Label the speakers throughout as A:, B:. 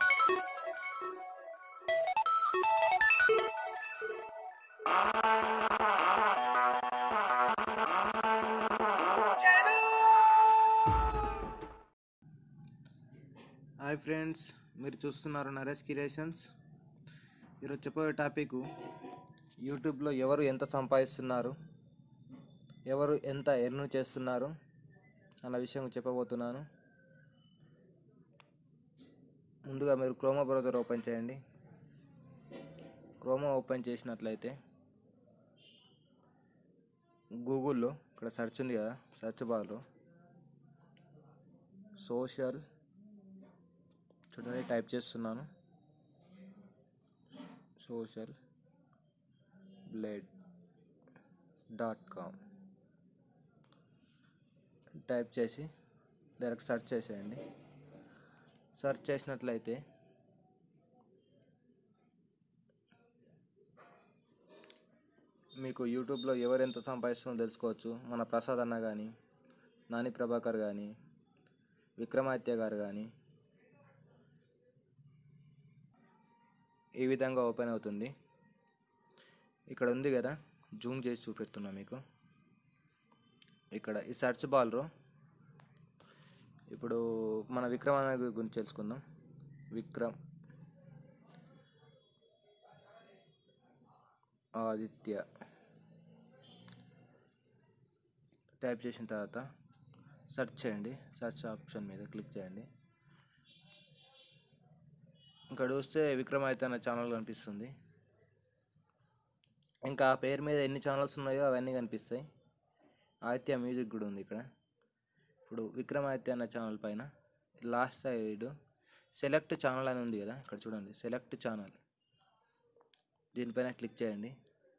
A: Hi friends మీరు చూస్తున్నారు Naresh creations ఈరోజు చెప్పబోయే టాపిక్ యూట్యూబ్లో ఎవరు ఎంత సంపాదిస్తున్నారు ఎవరు ఎంత ఎర్న్ చేస్తున్నారు అన్న విషయం చెప్పబోతున్నాను ముందుగా మీరు క్రోమా బ్రౌజర్ ఓపెన్ చేయండి క్రోమా ఓపెన్ చేసినట్లయితే గూగుల్లో ఇక్కడ సెర్చ్ ఉంది కదా సెర్చ్ బార్లో సోషల్ చూడండి టైప్ చేస్తున్నాను Social Blade dot com type చేసి డైరెక్ట్ సెర్చ్ చేసేయండి సెర్చ్ చేసినట్లయితే మీకు యూట్యూబ్లో ఎవరు ఎంత సంపాదిస్తుందో తెలుసుకోవచ్చు మన ప్రసాద్ అన్న కానీ నాని ప్రభాకర్ కానీ విక్రమాదిత్య గారు కానీ ఈ విధంగా ఓపెన్ అవుతుంది ఇక్కడ ఉంది కదా జూమ్ చేసి చూపెడుతున్నా మీకు ఇక్కడ ఈ సెర్చ్ బాల్రో ఇప్పుడు మన విక్రమ్ అన్న గురించి తెలుసుకుందాం విక్రమ్ ఆదిత్య టైప్ చేసిన తర్వాత సెర్చ్ చేయండి సెర్చ్ ఆప్షన్ మీద క్లిక్ చేయండి ఇక్కడ చూస్తే విక్రమాదిత్య అనే ఛానల్ కనిపిస్తుంది ఇంకా ఆ పేరు మీద ఎన్ని ఛానల్స్ ఉన్నాయో అవన్నీ కనిపిస్తాయి ఆదిత్య మ్యూజిక్ కూడా ఉంది ఇక్కడ ఇప్పుడు విక్రమాదిత్య అన్న ఛానల్ పైన లాస్ట్ సైడ్ సెలెక్ట్ ఛానల్ అని ఉంది కదా ఇక్కడ చూడండి సెలెక్ట్ ఛానల్ దీనిపైన క్లిక్ చేయండి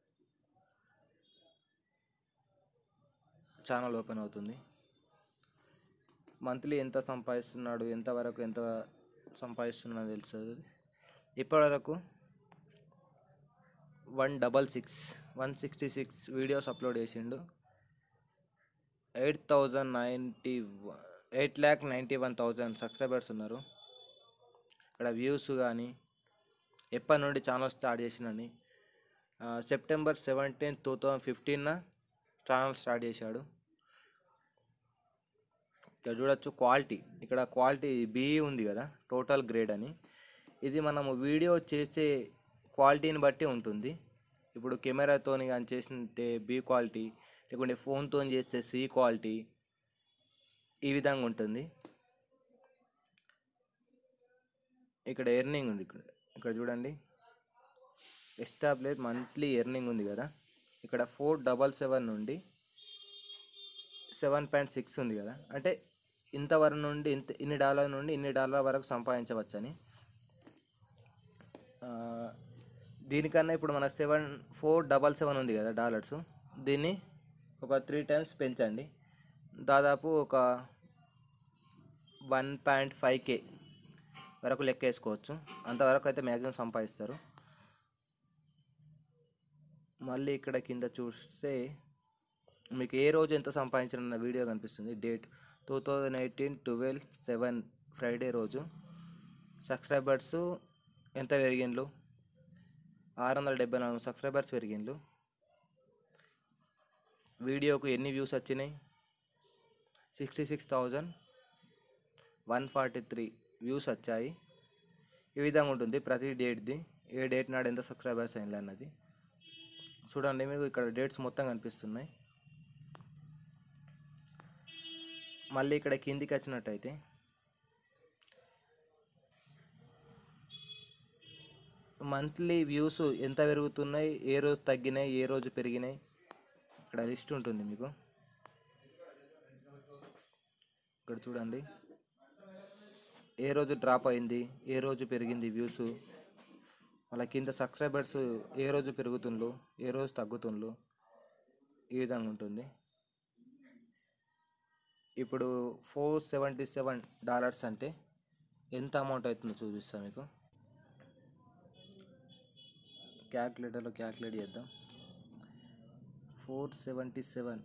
A: ఛానల్ ఓపెన్ అవుతుంది మంత్లీ ఎంత సంపాదిస్తున్నాడు ఎంతవరకు ఎంత సంపాదిస్తున్నాడో తెలుస్తుంది ఇప్పటివరకు one double six one sixty six videos upload చేసిండు eight thousand ninety eight lakh ninety one thousand subscribers ఉన్నారు ఇక్కడ వ్యూస్ కానీ ఎప్పటి నుండి ఛానల్ స్టార్ట్ చేసినని సెప్టెంబర్ సెవెంటీన్ టూ థౌజండ్ ఫిఫ్టీన్న ఛానల్ స్టార్ట్ చేశాడు ఇక్కడ చూడొచ్చు క్వాలిటీ ఇక్కడ క్వాలిటీ బి ఉంది కదా టోటల్ గ్రేడ్ అని ఇది మనము వీడియో చేసే క్వాలిటీని బట్టి ఉంటుంది ఇప్పుడు కెమెరాతోని కానీ చేసితే బి క్వాలిటీ లేకుంటే ఫోన్తో చేస్తే సి క్వాలిటీ ఈ విధంగా ఉంటుంది ఇక్కడ ఎర్నింగ్ ఉంది ఇక్కడ ఇక్కడ చూడండి ఎస్టాబ్లెట్ మంత్లీ ఎర్నింగ్ ఉంది కదా ఇక్కడ ఫోర్ డబల్ సెవెన్ నుండి సెవెన్ పాయింట్ సిక్స్ ఉంది కదా అంటే ఇంతవరకు నుండి ఇంత ఇన్ని డాలర్ నుండి ఇన్ని డాలర్ వరకు సంపాదించవచ్చని ఆ, దీనికన్నా ఇప్పుడు మన సెవెన్ ఫోర్ డబల్ సెవెన్ ఉంది కదా డాలర్స్ దీన్ని ఒక త్రీ టైమ్స్ పెంచండి దాదాపు ఒక వన్ పాయింట్ ఫైవ్ కే వరకు లెక్క వేసుకోవచ్చు అంతవరకు అయితే మ్యాక్సిమం సంపాదిస్తారు మళ్ళీ ఇక్కడ కింద చూస్తే మీకు ఏ రోజు ఎంత సంపాదించిన వీడియో కనిపిస్తుంది date two thousand eighteen twelve seven Friday రోజు సబ్స్క్రైబర్స్ ఎంత పెరిగిండ్లు ఆరు వందల డెబ్బై నాలుగు సబ్స్క్రైబర్స్ పెరిగిండ్లు వీడియోకు ఎన్ని వ్యూస్ వచ్చినాయి sixty six thousand one forty three views వచ్చాయి ఈ విధంగా ఉంటుంది ప్రతి డేట్ది ఏ డేట్ నాడు ఎంత సబ్స్క్రైబర్స్ అయింది అన్నది చూడండి మీకు ఇక్కడ డేట్స్ మొత్తం కనిపిస్తున్నాయి మళ్ళీ ఇక్కడ కిందికి వచ్చినట్టయితే మంత్లీ వ్యూస్ ఎంత పెరుగుతున్నాయి ఏ రోజు తగ్గినాయి ఏ రోజు పెరిగినాయి ఇక్కడ లిస్ట్ ఉంటుంది మీకు ఇక్కడ చూడండి ఏ రోజు డ్రాప్ అయింది ఏ రోజు పెరిగింది వ్యూస్ మళ్ళీ కింద సబ్స్క్రైబర్స్ ఏ రోజు పెరుగుతుండ్రు ఏ రోజు తగ్గుతుండ్రు ఈ విధంగా ఉంటుంది ఇప్పుడు ఫోర్ సెవెంటీ సెవెన్ డాలర్స్ అంటే ఎంత అమౌంట్ అవుతుందో చూపిస్తాను మీకు క్యాల్కులేటర్లో క్యాల్కులేట్ చేద్దాం ఫోర్ సెవెంటీ సెవెన్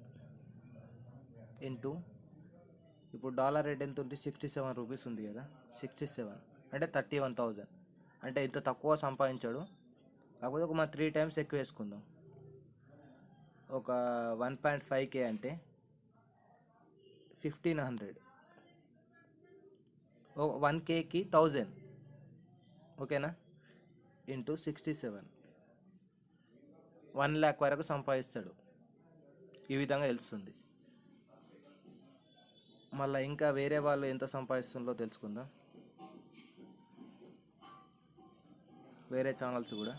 A: ఇంటూ ఇప్పుడు డాలర్ రేట్ ఎంత ఉంది సిక్స్టీ సెవెన్ రూపీస్ ఉంది కదా సిక్స్టీ సెవెన్ అంటే థర్టీ వన్ థౌజండ్ అంటే ఇంత తక్కువ సంపాదించాడు కాకపోతే ఒక మన త్రీ టైమ్స్ ఎక్కువ వేసుకుందాం ఒక వన్ పాయింట్ ఫైవ్ కే అంటే ఫిఫ్టీన్ హండ్రెడ్ వన్ కేకి థౌజండ్ ఓకేనా into sixty seven one lakh వరకు సంపాదిస్తాడు ఈ విధంగా తెలుస్తుంది మళ్ళీ ఇంకా వేరే వాళ్ళు ఎంత సంపాదిస్తుందో తెలుసుకుందాం వేరే ఛానల్స్ కూడా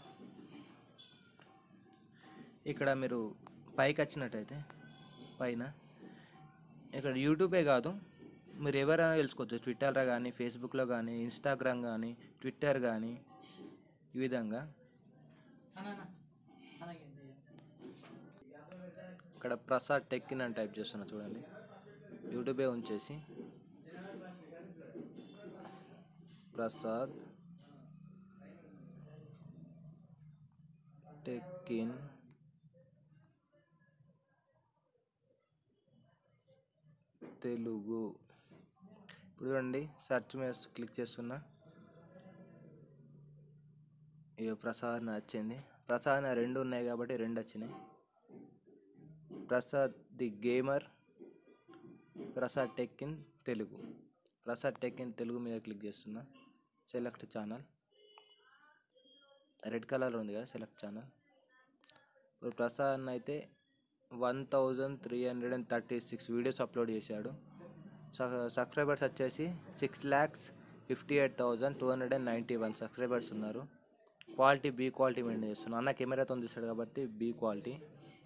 A: ఇక్కడ మీరు పైకి వచ్చినట్టయితే పైన ఇక్కడ యూట్యూబే కాదు మీరు ఎవరైనా తెలుసుకోవచ్చు ట్విట్టర్లో కానీ ఫేస్బుక్లో కానీ ఇన్స్టాగ్రామ్ కానీ ట్విట్టర్ కానీ ఈ విధంగా ఇక్కడ ప్రసాద్ టెక్కిన్ అని టైప్ చేస్తున్నా చూడండి యూట్యూబే ఉంచేసి ప్రసాద్ టెక్కిన్ తెలుగు ఇప్పుడు చూడండి సెర్చ్ మీద క్లిక్ చేస్తున్నా ఇక ప్రసాద్ అని వచ్చింది ప్రసాద్ నా రెండు ఉన్నాయి కాబట్టి రెండు వచ్చినాయి Prasad the gamer Prasad tech in Telugu Prasad tech in Telugu మీద క్లిక్ చేస్తున్నా సెలెక్ట్ ఛానల్ రెడ్ కలర్ ఉంది కదా సెలెక్ట్ ఛానల్ ఇప్పుడు ప్రసాద్ అన్న అయితే one thousand three hundred and thirty six videos upload చేశాడు సబ్స్క్రైబర్స్ వచ్చేసి six lakhs fifty eight thousand two hundred and ninety one subscribers ఉన్నారు క్వాలిటీ బీ క్వాలిటీ మెయింటైన్ చేస్తున్నాను అన్న కెమెరాతో తీస్తాడు కాబట్టి బీ క్వాలిటీ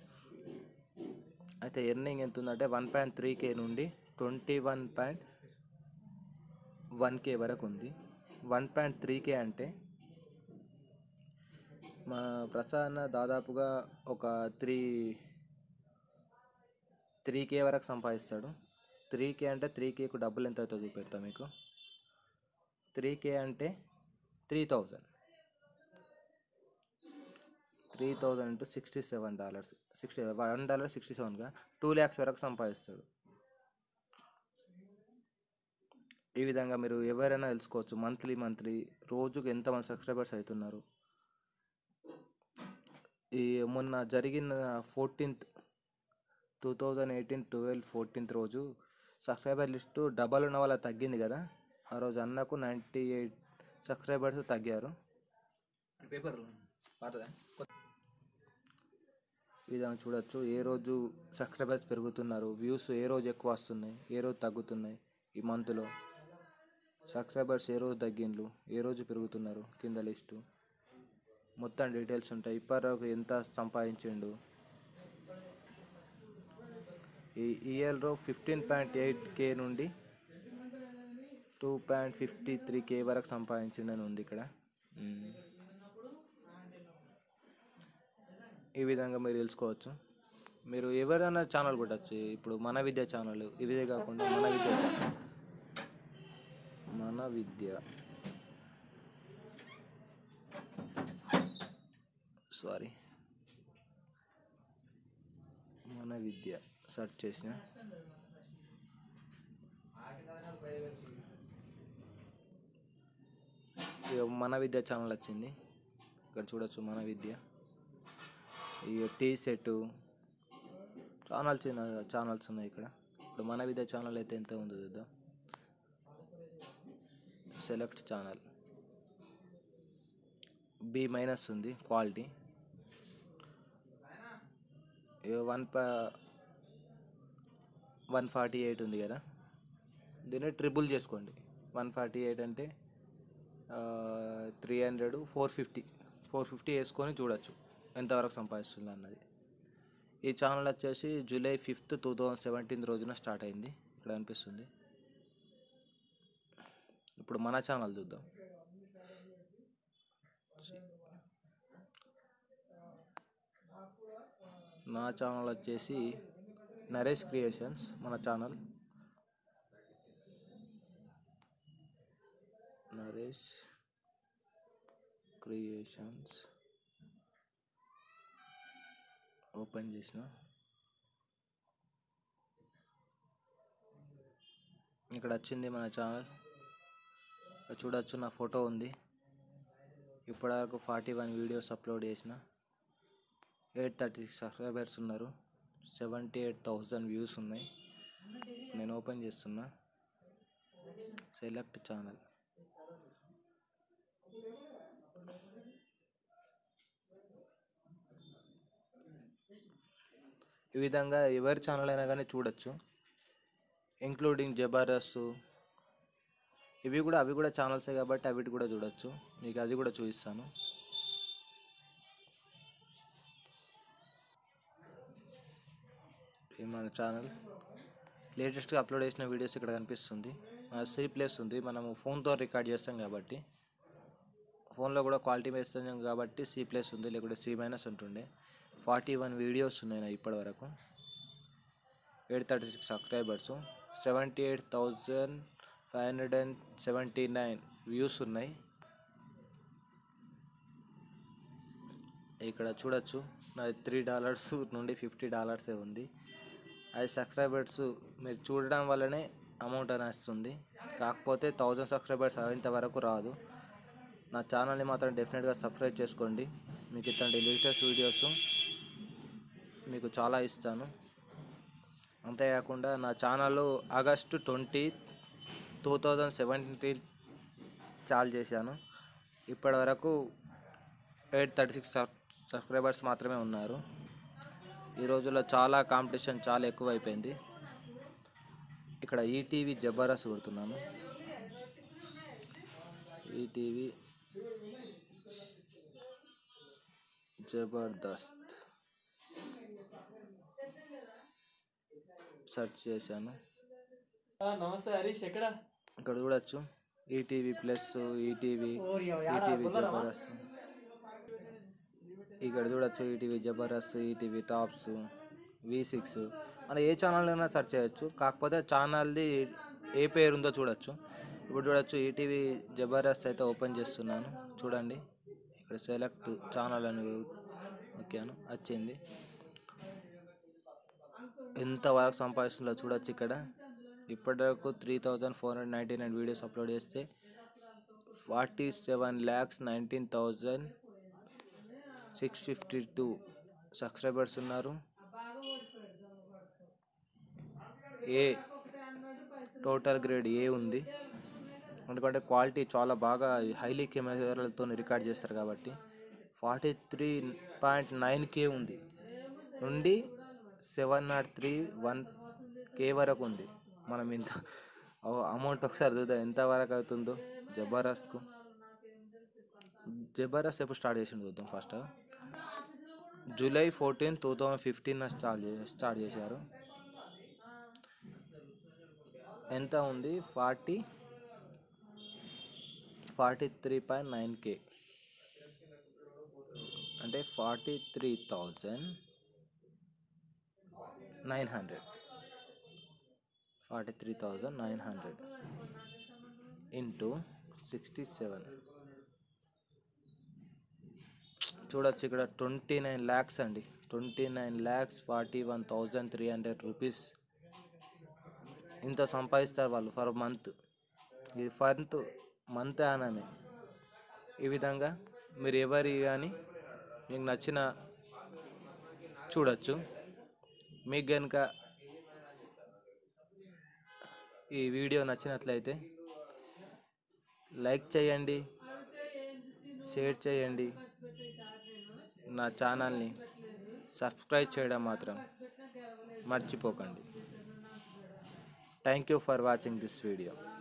A: అయితే ఎర్నింగ్ ఎంత ఉందంటే వన్ పాయింట్ త్రీ కే నుండి twenty one point one K వరకు ఉంది వన్ పాయింట్ త్రీ కే అంటే మా ప్రసాద్ అన్న దాదాపుగా ఒక త్రీ త్రీ కే వరకు సంపాదిస్తాడు త్రీ కే అంటే త్రీ కేకు డబ్బులు ఎంత అవుతుందో చూపెడతా మీకు త్రీ కే అంటే three thousand three thousand into sixty seven dollars sixty one dollar sixty సెవెన్గా టూ ల్యాక్స్ వరకు సంపాదిస్తాడు ఈ విధంగా మీరు ఎవరైనా తెలుసుకోవచ్చు మంత్లీ మంత్లీ రోజుకు ఎంతమంది సబ్స్క్రైబర్స్ అవుతున్నారు ఈ మొన్న జరిగిన fourteenth two thousand eighteen twelve fourteenth రోజు సబ్స్క్రైబర్ లిస్టు డబల్ ఉన్న వాళ్ళ తగ్గింది కదా ఆ రోజు అన్నకు నైంటీ ఎయిట్ సబ్స్క్రైబర్స్ తగ్గారు
B: పేపర్ పాతదా
A: ఈ విధంగా చూడొచ్చు ఏ రోజు సబ్స్క్రైబర్స్ పెరుగుతున్నారు వ్యూస్ ఏ రోజు ఎక్కువ వస్తున్నాయి ఏ రోజు తగ్గుతున్నాయి ఈ మంత్లో సబ్స్క్రైబర్స్ ఏ రోజు తగ్గిండ్లు ఏ రోజు పెరుగుతున్నారు కింద లిస్టు మొత్తం డీటెయిల్స్ ఉంటాయి ఇప్పటివరకు ఎంత సంపాదించిండు ఈ ఇయర్లో ఫిఫ్టీన్ పాయింట్ ఎయిట్ కే నుండి two point fifty three K వరకు సంపాదించిండని ఉంది ఇక్కడ మ్మ్. ఈ విధంగా మీరు తెలుసుకోవచ్చు మీరు ఎవరైనా ఛానల్ కొట్టచ్చు ఇప్పుడు మన విద్య ఛానల్ ఇదే కాకుండా మన విద్య ఛానల్ మన విద్య సారీ మన విద్య సెర్చ్ చేసిన ఇక మన విద్య ఛానల్ వచ్చింది ఇక్కడ చూడొచ్చు మన విద్య ఈ టీ సెట్ ఛానల్స్ ఛానల్స్ ఉన్నాయి ఇక్కడ ఇప్పుడు మన విద్య ఛానల్ అయితే ఎంత ఉందో చూద్దాం సెలెక్ట్ ఛానల్ బి మైనస్ ఉంది క్వాలిటీ వన్ ప వన్ ఫార్టీ ఎయిట్ ఉంది కదా దీన్ని ట్రిపుల్ చేసుకోండి వన్ ఫార్టీ ఎయిట్ అంటే three hundred four fifty four fifty వేసుకొని చూడొచ్చు ఎంతవరకు సంపాదిస్తుంది అన్నది ఈ ఛానల్ వచ్చేసి July fifth two thousand seventeen రోజున స్టార్ట్ అయింది ఇక్కడ అనిపిస్తుంది ఇప్పుడు మన ఛానల్ చూద్దాం నా ఛానల్ వచ్చేసి నరేష్ క్రియేషన్స్ మన ఛానల్ నరేష్ క్రియేషన్స్ ఓపెన్ చేసిన ఇక్కడ వచ్చింది మన ఛానల్ చూడొచ్చు నా ఫోటో ఉంది ఇప్పటివరకు ఫార్టీ వన్ వీడియోస్ అప్లోడ్ చేసిన ఎయిట్ థర్టీ సబ్స్క్రైబర్స్ ఉన్నారు సెవెంటీ ఎయిట్ థౌజండ్ వ్యూస్ ఉన్నాయి నేను ఓపెన్ చేస్తున్నా సెలెక్ట్ ఛానల్ ఈ విధంగా ఎవరి ఛానల్ అయినా కానీ చూడొచ్చు ఇంక్లూడింగ్ జబర్దస్త్ ఇవి కూడా అవి కూడా ఛానల్సే కాబట్టి అవిటి కూడా చూడొచ్చు మీకు అది కూడా చూపిస్తాను ఇది మన ఛానల్ లేటెస్ట్గా అప్లోడ్ చేసిన వీడియోస్ ఇక్కడ కనిపిస్తుంది మన సి ప్లేస్ ఉంది మనము ఫోన్తో రికార్డ్ చేస్తాం కాబట్టి ఫోన్లో కూడా క్వాలిటీ వేస్తాం కాబట్టి సి ప్లేస్ ఉంది లేకుంటే సి మైనస్ ఉంటుండే ఫార్టీ వన్ వీడియోస్ ఉన్నాయి నా ఇప్పటి వరకు eight thirty six subscribers seventy eight thousand five hundred and seventy nine views ఉన్నాయి ఇక్కడ చూడొచ్చు నాది త్రీ డాలర్స్ నుండి ఫిఫ్టీ డాలర్సే ఉంది అది సబ్స్క్రైబర్స్ మీరు చూడడం వల్లనే అమౌంట్ అని వస్తుంది కాకపోతే థౌజండ్ సబ్స్క్రైబర్స్ అయ్యేంత వరకు రాదు నా ఛానల్ని మాత్రం డెఫినెట్గా సబ్స్క్రైబ్ చేసుకోండి మీకు ఇట్లాంటి లేటెస్ట్ వీడియోస్ మీకు చాలా ఇస్తాను అంతేకాకుండా నా channel August twenty two thousand seventeen చాలు చేశాను ఇప్పటి వరకు ఎయిట్ థర్టీ సిక్స్ సబ్స్క్రైబర్స్ మాత్రమే ఉన్నారు ఈ రోజుల్లో చాలా కాంపిటీషన్ చాలా ఎక్కువ అయిపోయింది ఇక్కడ ఈటీవీ జబర్దస్త్ కొడుతున్నాను ఈటీవీ జబర్దస్త్ సెర్చ్ చేశాను
C: నమస్తే హరీష్ ఎక్కడ
A: ఇక్కడ చూడొచ్చు ETV plus ETV ETV Jabardasth ఇక్కడ చూడొచ్చు ETV Jabardasth ETV tops V six మనం ఏ ఛానల్ అయినా సెర్చ్ చేయొచ్చు కాకపోతే ఛానల్ది ఏ పేరు ఉందో చూడొచ్చు ఇప్పుడు చూడొచ్చు ఈటీవీ జబర్దస్త్ అయితే ఓపెన్ చేస్తున్నాను చూడండి ఇక్కడ సెలెక్ట్ ఛానల్ అని నొక్కాను వచ్చింది ఎంత వరకు సంపాదిస్తుందో చూడొచ్చు ఇక్కడ ఇప్పటివరకు three thousand four hundred ninety nine videos upload చేస్తే forty seven lakhs nineteen thousand six fifty two subscribers ఉన్నారు ఏ టోటల్ గ్రేడ్ ఏ ఉంది ఎందుకంటే క్వాలిటీ చాలా బాగా హైలీ కెమెరాలతో రికార్డ్ చేస్తారు కాబట్టి forty three point nine K ఉంది నుండి seven naught three one K వరకు ఉంది మనం ఇంత అమౌంట్ ఒకసారి చూద్దాం ఎంత వరకు అవుతుందో జబర్దస్త్కు జబర్దస్త్ ఎప్పుడు స్టార్ట్ చేసిండు చూద్దాం first July fourteen two thousand fifteen start చే స్టార్ట్ చేశారు ఎంత ఉంది forty forty three point nine K అంటే forty three thousand nine hundred forty three thousand nine hundred into sixty seven చూడొచ్చు ఇక్కడ ట్వంటీ నైన్ ల్యాక్స్ అండి twenty nine lakhs forty one thousand three hundred rupees ఇంత సంపాదిస్తారు వాళ్ళు ఫర్ మంత్ ఇది for month ఆనమే ఈ విధంగా మీరు ఎవరి కానీ మీకు నచ్చిన చూడొచ్చు మీకు కనుక ఈ వీడియో నచ్చినట్లయితే లైక్ చేయండి షేర్ చేయండి నా ఛానల్ని సబ్స్క్రైబ్ చేయడం మాత్రం మర్చిపోకండి thank you for watching this video